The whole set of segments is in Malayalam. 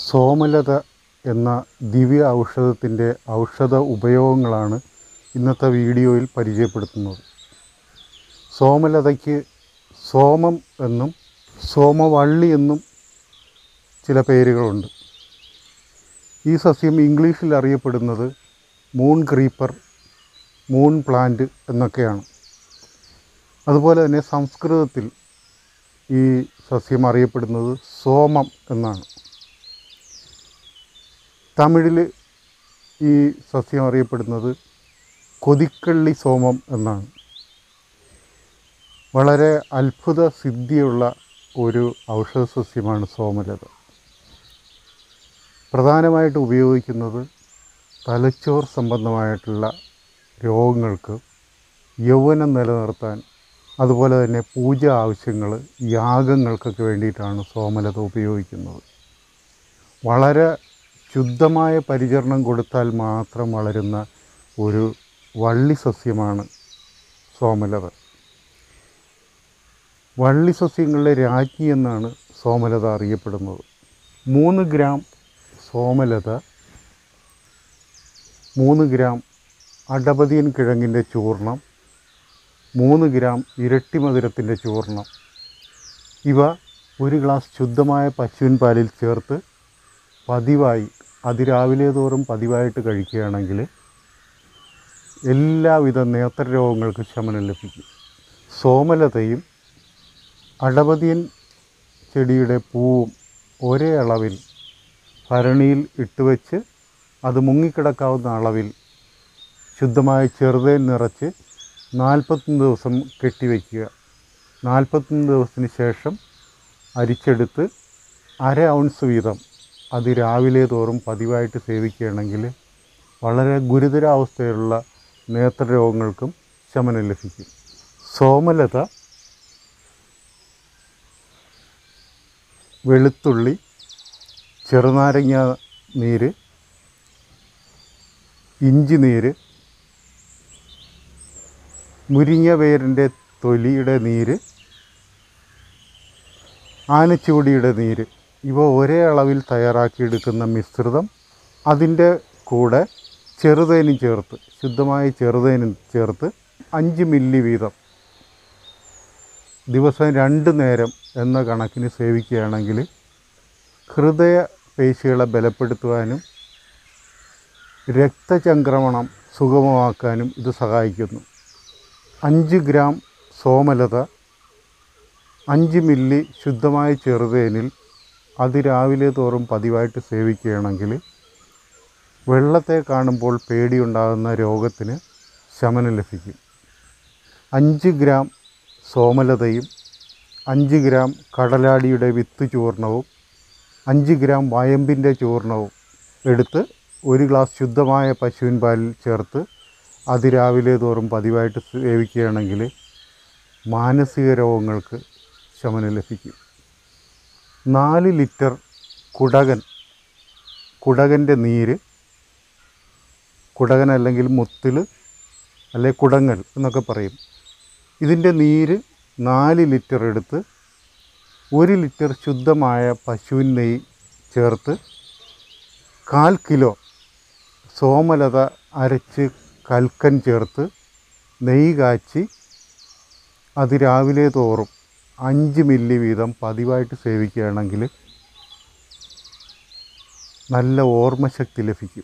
സോമലത എന്ന ദിവ്യ ഔഷധത്തിൻ്റെ ഔഷധ ഉപയോഗങ്ങളാണ് ഇന്നത്തെ വീഡിയോയിൽ പരിചയപ്പെടുത്തുന്നത് സോമലതയ്ക്ക് സോമം എന്നും സോമവള്ളി എന്നും ചില പേരുകളുണ്ട് ഈ സസ്യം ഇംഗ്ലീഷിൽ അറിയപ്പെടുന്നത് മൂൺ ക്രീപ്പർ മൂൺ പ്ലാന്റ് എന്നൊക്കെയാണ് അതുപോലെ തന്നെ സംസ്കൃതത്തിൽ ഈ സസ്യം അറിയപ്പെടുന്നത് സോമം എന്നാണ് തമിഴിൽ ഈ സസ്യം അറിയപ്പെടുന്നത് കൊതിക്കള്ളി സോമം എന്നാണ് വളരെ അത്ഭുത സിദ്ധിയുള്ള ഒരു ഔഷധ സസ്യമാണ് സോമലത പ്രധാനമായിട്ട് ഉപയോഗിക്കുന്നത് തലച്ചോർ സംബന്ധമായിട്ടുള്ള രോഗങ്ങൾക്ക് യൗവനം നിലനിർത്താൻ അതുപോലെ തന്നെ പൂജ ആവശ്യങ്ങൾ യാഗങ്ങൾക്കൊക്കെ വേണ്ടിയിട്ടാണ് സോമലത ഉപയോഗിക്കുന്നത് വളരെ ശുദ്ധമായ പരിചരണം കൊടുത്താൽ മാത്രം വളരുന്ന ഒരു വള്ളി സസ്യമാണ് സോമലത വള്ളി സസ്യങ്ങളിലെ രാജ്ഞി എന്നാണ് സോമലത അറിയപ്പെടുന്നത് മൂന്ന് ഗ്രാം സോമലത മൂന്ന് ഗ്രാം അടപതിയൻ കിഴങ്ങിൻ്റെ ചൂർണം മൂന്ന് ഗ്രാം ഇരട്ടി മധുരത്തിൻ്റെ ചൂർണം ഇവ ഒരു ഗ്ലാസ് ശുദ്ധമായ പശുവിൻ പാലിൽ ചേർത്ത് പതിവായി അതിരാവിലെ തോറും പതിവായിട്ട് കഴിക്കുകയാണെങ്കിൽ എല്ലാവിധ നേത്രരോഗങ്ങൾക്കും ശമനം ലഭിക്കും സോമലതയും അടപതിയൻ ചെടിയുടെ പൂവും ഒരേ അളവിൽ ഭരണിയിൽ ഇട്ടുവെച്ച് അത് മുങ്ങിക്കിടക്കാവുന്ന അളവിൽ ശുദ്ധമായ ചെറുതേൻ നിറച്ച് നാൽപ്പത്തൊന്ന് ദിവസം കെട്ടിവെക്കുക നാൽപ്പത്തൊന്ന് ദിവസത്തിന് ശേഷം അരിച്ചെടുത്ത് അര ഔൺസ് വീതം അത് രാവിലെ തോറും പതിവായിട്ട് സേവിക്കുകയാണെങ്കിൽ വളരെ ഗുരുതരാവസ്ഥയിലുള്ള നേത്രരോഗങ്ങൾക്കും ശമനം ലഭിക്കും സോമലത വെളുത്തുള്ളി ചെറുനാരങ്ങ നീര് ഇഞ്ചി നീര് മുരിങ്ങ വേരിൻ്റെ തൊലിയുടെ നീര് ആനച്ചൂടിയുടെ നീര് ഇവ ഒരേ അളവിൽ തയ്യാറാക്കിയെടുക്കുന്ന മിശ്രിതം അതിൻ്റെ കൂടെ ചെറുതേനും ചേർത്ത് ശുദ്ധമായ ചെറുതേനും ചേർത്ത് അഞ്ച് മില്ലി വീതം ദിവസം രണ്ട് നേരം എന്ന കണക്കിന് സേവിക്കുകയാണെങ്കിൽ ഹൃദയ പേശികളെ ബലപ്പെടുത്തുവാനും രക്തചംക്രമണം സുഗമമാക്കാനും ഇത് സഹായിക്കുന്നു അഞ്ച് ഗ്രാം സോമലത അഞ്ച് മില്ലി ശുദ്ധമായ ചെറുതേനിൽ അതിരാവിലെ തോറും പതിവായിട്ട് സേവിക്കുകയാണെങ്കിൽ വെള്ളത്തെ കാണുമ്പോൾ പേടിയുണ്ടാകുന്ന രോഗത്തിന് ശമനം ലഭിക്കും അഞ്ച് ഗ്രാം സോമലതയും അഞ്ച് ഗ്രാം കടലാടിയുടെ വിത്ത് ചൂർണവും അഞ്ച് ഗ്രാം വയമ്പിൻ്റെ ചൂർണവും എടുത്ത് ഒരു ഗ്ലാസ് ശുദ്ധമായ പശുവിൻ പാലിൽ ചേർത്ത് അതിരാവിലെ തോറും പതിവായിട്ട് സേവിക്കുകയാണെങ്കിൽ മാനസിക രോഗങ്ങൾക്ക് ശമനം ലഭിക്കും നാല് ലിറ്റർ കുടകൻ കുടകൻ്റെ നീര് കുടകൻ അല്ലെങ്കിൽ മുത്തിൽ അല്ലെ കുടങ്ങൽ എന്നൊക്കെ പറയും ഇതിൻ്റെ നീര് നാല് ലിറ്റർ എടുത്ത് ഒരു ലിറ്റർ ശുദ്ധമായ പശുവിൻ നെയ്യ് ചേർത്ത് കാൽ കിലോ സോമലത അരച്ച് കൽക്കൻ ചേർത്ത് നെയ്യ് കാച്ചി അത് രാവിലെ തോറും അഞ്ച് മില്ലി വീതം പതിവായിട്ട് സേവിക്കുകയാണെങ്കിൽ നല്ല ഓർമ്മശക്തി ലഭിക്കും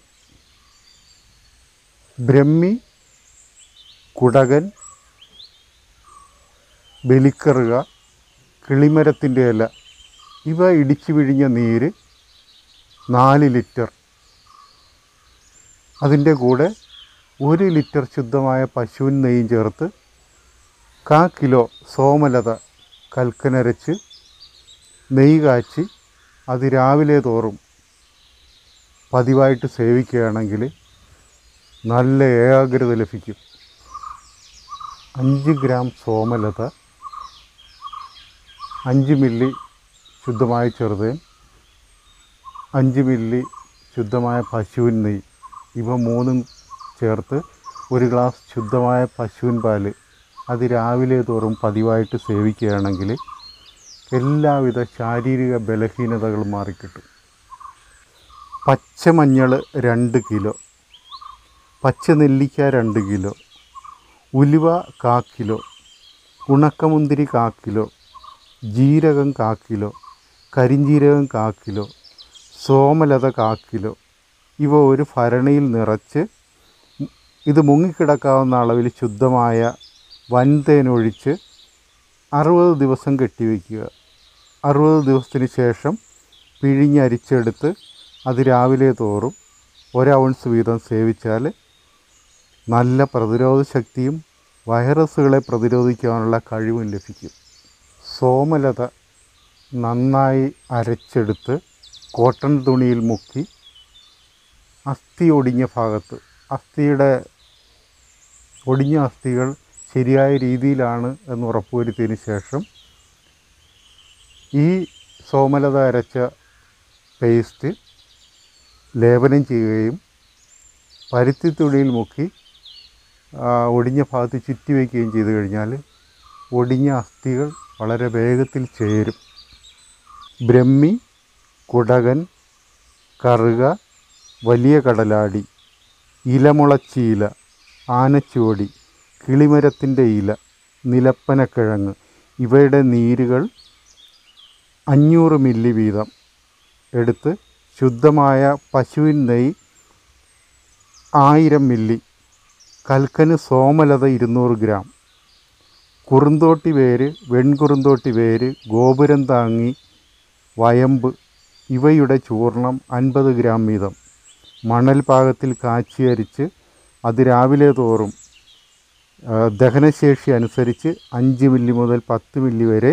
ബ്രഹ്മി കുടകൻ ബലിക്കറുക കിളിമരത്തിൻ്റെ ഇല ഇവ ഇടിച്ചു പിഴിഞ്ഞ നീര് നാല് ലിറ്റർ അതിൻ്റെ കൂടെ ഒരു ലിറ്റർ ശുദ്ധമായ പശുവിൻ നെയ്യും ചേർത്ത് കാ കിലോ സോമലത കൽക്കനരച്ച് നെയ്യ് കാച്ചി അത് രാവിലെ തോറും പതിവായിട്ട് സേവിക്കുകയാണെങ്കിൽ നല്ല ഏകാഗ്രത ലഭിക്കും അഞ്ച് ഗ്രാം സോമലത അഞ്ച് മില്ലി ശുദ്ധമായ ചെറുതേൻ അഞ്ച് മില്ലി ശുദ്ധമായ പശുവിൻ നെയ്യ് ഇവ മൂന്നും ചേർത്ത് ഒരു ഗ്ലാസ് ശുദ്ധമായ പശുവിൻ പാല് അത് രാവിലെ തോറും പതിവായിട്ട് സേവിക്കുകയാണെങ്കിൽ എല്ലാവിധ ശാരീരിക ബലഹീനതകളും മാറിക്കിട്ടും പച്ചമഞ്ഞൾ രണ്ട് കിലോ പച്ചനെല്ലിക്ക രണ്ട് കിലോ ഉലുവ കാ കിലോ ഉണക്കമുന്തിരി കാ കിലോ ജീരകം കാ കിലോ കരിഞ്ജീരകം കാ കിലോ സോമലത കാ കിലോ ഇവ ഒരു ഭരണിയിൽ നിറച്ച് ഇത് മുങ്ങിക്കിടക്കാവുന്ന അളവിൽ ശുദ്ധമായ വൻതേനൊഴിച്ച് അറുപത് ദിവസം കെട്ടിവെക്കുക അറുപത് ദിവസത്തിന് ശേഷം പിഴിഞ്ഞരിച്ചെടുത്ത് അത് രാവിലെ തോറും ഒരൗൺസ് വീതം സേവിച്ചാൽ നല്ല പ്രതിരോധ ശക്തിയും വൈറസുകളെ പ്രതിരോധിക്കാനുള്ള കഴിവും ലഭിക്കും സോമലത നന്നായി അരച്ചെടുത്ത് കോട്ടൺ തുണിയിൽ മുക്കി അസ്ഥി ഒടിഞ്ഞ ഭാഗത്ത് അസ്ഥിയുടെ ഒടിഞ്ഞ അസ്ഥികൾ ശരിയായ രീതിയിലാണ് എന്ന് ഉറപ്പുവരുത്തിയതിന് ശേഷം ഈ സോമലത അരച്ച പേസ്റ്റ് ലേപനം ചെയ്യുകയും പരുത്തി തുണിയിൽ മുക്കി ആ, ഒടിഞ്ഞ ഭാഗത്ത് ചുറ്റി വയ്ക്കുകയും ചെയ്തു കഴിഞ്ഞാൽ ഒടിഞ്ഞ അസ്ഥികൾ വളരെ വേഗത്തിൽ ചേരും ബ്രഹ്മി കുടകൻ കറുക വലിയ കടലാടി ഇലമുളച്ചീല ആനച്ചുവടി കിളിമരത്തിൻ്റെ ഇല നിലപ്പനക്കിഴങ്ങ് ഇവയുടെ നീരുകൾ അഞ്ഞൂറ് മില്ലി വീതം എടുത്ത് ശുദ്ധമായ പശുവിൻ നെയ്യ് ആയിരം മില്ലി കൽക്കന് സോമലത ഇരുന്നൂറ് ഗ്രാം കുറുന്തോട്ടി വേര് വെൺകുറുന്തോട്ടി വേര് ഗോപുരം താങ്ങി വയമ്പ് ഇവയുടെ ചൂർണം അൻപത് ഗ്രാം വീതം മണൽ പാകത്തിൽ കാച്ചിയരിച്ച് അത് രാവിലെ തോറും ആ, ദഹനശേഷി അനുസരിച്ച് അഞ്ച് മില്ലി മുതൽ പത്ത് മില്ലി വരെ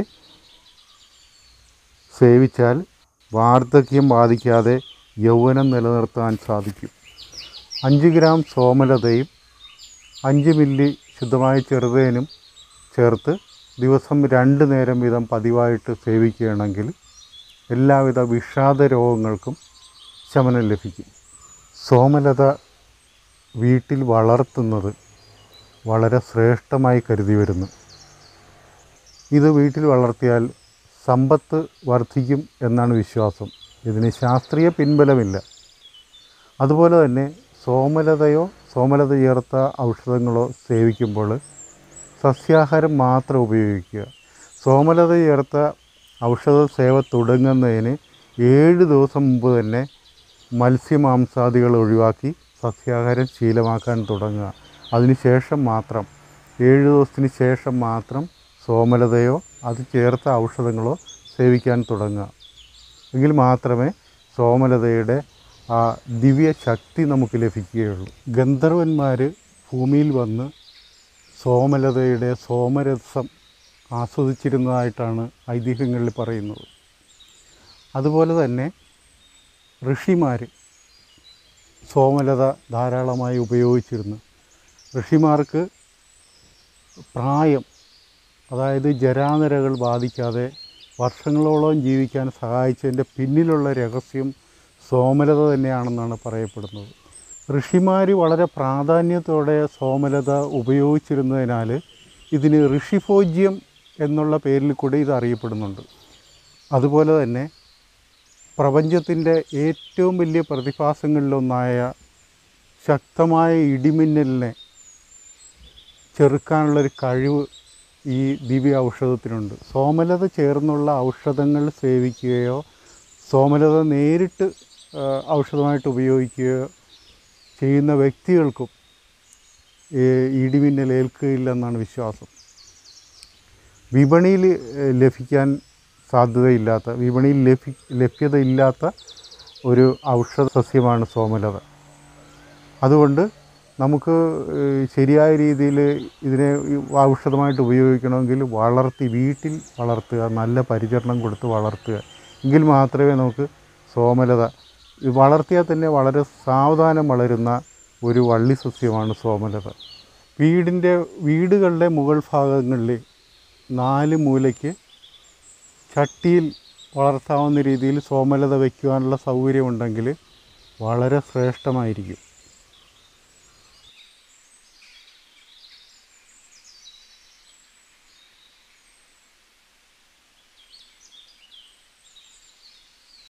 സേവിച്ചാൽ വാർദ്ധക്യം ബാധിക്കാതെ യൗവനം നിലനിർത്താൻ സാധിക്കും അഞ്ച് ഗ്രാം സോമലതയും അഞ്ച് മില്ലി ശുദ്ധമായ ചെറുതേനും ചേർത്ത് ദിവസം രണ്ട് നേരം വീതം പതിവായിട്ട് സേവിക്കുകയാണെങ്കിൽ എല്ലാവിധ വിഷാദ രോഗങ്ങൾക്കും ശമനം ലഭിക്കും സോമലത വീട്ടിൽ വളർത്തുന്നത് വളരെ ശ്രേഷ്ഠമായി കരുതി വരുന്നു ഇത് വീട്ടിൽ വളർത്തിയാൽ സമ്പത്ത് വർദ്ധിക്കും എന്നാണ് വിശ്വാസം ഇതിന് ശാസ്ത്രീയ പിൻബലമില്ല അതുപോലെ തന്നെ സോമലതയോ സോമലത ചേർത്ത ഔഷധങ്ങളോ സേവിക്കുമ്പോൾ സസ്യാഹാരം മാത്രം ഉപയോഗിക്കുക സോമലത ചേർത്ത ഔഷധ സേവ തുടങ്ങുന്നതിന് ഏഴ് ദിവസം മുമ്പ് തന്നെ മത്സ്യമാംസാദികൾ ഒഴിവാക്കി സസ്യാഹാരം ശീലമാക്കാൻ തുടങ്ങുക അതിനുശേഷം മാത്രം ഏഴ് ദിവസത്തിന് ശേഷം മാത്രം സോമലതയോ അത് ചേർത്ത ഔഷധങ്ങളോ സേവിക്കാൻ തുടങ്ങുക എങ്കിൽ മാത്രമേ സോമലതയുടെ ആ ദിവ്യ ശക്തി നമുക്ക് ലഭിക്കുകയുള്ളൂ ഗന്ധർവന്മാർ ഭൂമിയിൽ വന്ന് സോമലതയുടെ സോമരസം ആസ്വദിച്ചിരുന്നതായിട്ടാണ് ഐതിഹ്യങ്ങളിൽ പറയുന്നത് അതുപോലെ തന്നെ ഋഷിമാർ സോമലത ധാരാളമായി ഉപയോഗിച്ചിരുന്നു ഋഷിമാർക്ക് പ്രായം അതായത് ജരാനരകൾ ബാധിക്കാതെ വർഷങ്ങളോളം ജീവിക്കാൻ സഹായിച്ചതിൻ്റെ പിന്നിലുള്ള രഹസ്യം സോമലത തന്നെയാണെന്നാണ് പറയപ്പെടുന്നത് ഋഷിമാർ വളരെ പ്രാധാന്യത്തോടെ സോമലത ഉപയോഗിച്ചിരുന്നതിനാൽ ഇതിന് ഋഷിഭോജ്യം എന്നുള്ള പേരിൽ കൂടി ഇത് അറിയപ്പെടുന്നുണ്ട് അതുപോലെ തന്നെ പ്രപഞ്ചത്തിൻ്റെ ഏറ്റവും വലിയ പ്രതിഭാസങ്ങളിലൊന്നായ ശക്തമായ ഇടിമിന്നലിനെ ചെറുക്കാനുള്ളൊരു കഴിവ് ഈ ദിവ്യ ഔഷധത്തിനുണ്ട് സോമലത ചേർന്നുള്ള ഔഷധങ്ങൾ സേവിക്കുകയോ സോമലത നേരിട്ട് ആ, ഔഷധമായിട്ട് ഉപയോഗിക്കുകയോ ചെയ്യുന്ന വ്യക്തികൾക്കും ഈ ഇടിമിന്നൽ ഏൽക്കുകയില്ലെന്നാണ് വിശ്വാസം വിപണിയിൽ ഏഹ്, ലഭിക്കാൻ സാധ്യതയില്ലാത്ത വിപണിയിൽ ലഭി ലഭ്യതയില്ലാത്ത ഒരു ഔഷധ സസ്യമാണ് സോമലത അതുകൊണ്ട് നമുക്ക് ഏഹ്, ശരിയായ രീതിയിൽ ഇതിനെ ഈ ഔഷധമായിട്ട് ഉപയോഗിക്കണമെങ്കിൽ വളർത്തി വീട്ടിൽ വളർത്തുക നല്ല പരിചരണം കൊടുത്ത് വളർത്തുക എങ്കിൽ മാത്രമേ നമുക്ക് സോമലത ഇത് വളർത്തിയാൽ തന്നെ വളരെ സാവധാനം വളരുന്ന ഒരു വള്ളി സസ്യമാണ് സോമലത വീടിൻ്റെ വീടുകളുടെ മുകൾ ഭാഗങ്ങളിൽ നാല് മൂലയ്ക്ക് ചട്ടിയിൽ വളർത്താവുന്ന രീതിയിൽ സോമലത വയ്ക്കുവാനുള്ള സൗകര്യമുണ്ടെങ്കിൽ വളരെ ശ്രേഷ്ഠമായിരിക്കും